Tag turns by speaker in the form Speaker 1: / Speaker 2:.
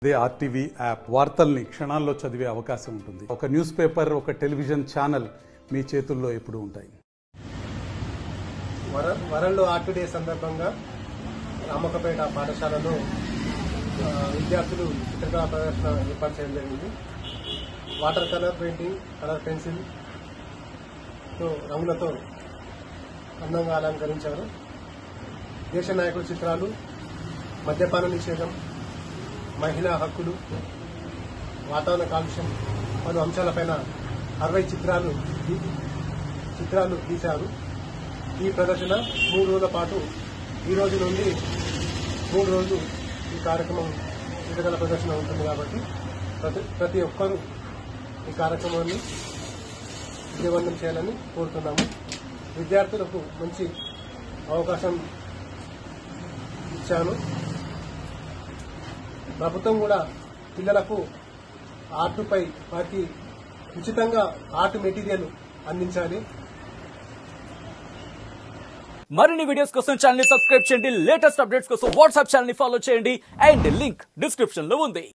Speaker 1: అదే RTV app వార్తల్ని క్షణాల్లో చదివే అవకాశం ఉంటుంది ఒక న్యూస్ పేపర్ ఒక టెలివిజన్ ఛానల్ మీ చేతుల్లో ఎప్పుడూ ఉంటాయి
Speaker 2: వర వరల్డ్ ఆర్ట్ డే సందర్భంగా రామకపేట పాఠశాలలో ఆ, విద్యార్థులు చిత్రకళా ప్రదర్శన ఏర్పాటు చేయడం జరిగింది water colour painting colour pencil తో రంగులతో అందంగా అలంకరించారు దేశ నాయకుల చిత్రాలు మద్యపాన నిషేధం మహిళా హక్కులు వాతావరణ కాలుష్యం పలు అంశాలపైన అరవై చిత్రాలు గీ- చిత్రాలు గీశారు ఈ ప్రదర్శన మూడు రోజుల పాటు ఈ రోజు నుండి మూడు రోజులు ఈ కార్యక్రమం చిత్రకళ ప్రదర్శన ఉంటుంది కాబట్టి ప్రతి ప్రతి ఒక్కరూ ఈ కార్యక్రమాన్ని విజయవంతం చేయాలని కోరుతున్నాము విద్యార్థులకు మంచి అవకాశం ఇచ్చాను ప్రభుత్వం కూడా పిల్లలకు ఆర్టుపై వారికి ఉచితంగా ఆర్ట్ మెటీరియల్ అందించాలి
Speaker 3: మరిన్ని వీడియోస్ కోసం ఛానల్ ని సబ్స్క్రైబ్ చేయండి లేటెస్ట్ అప్డేట్స్ కోసం వాట్సాప్ ఛానల్ ని ఫాలో చేయండి అండ్ లింక్ డిస్క్రిప్షన్ లో ఉంది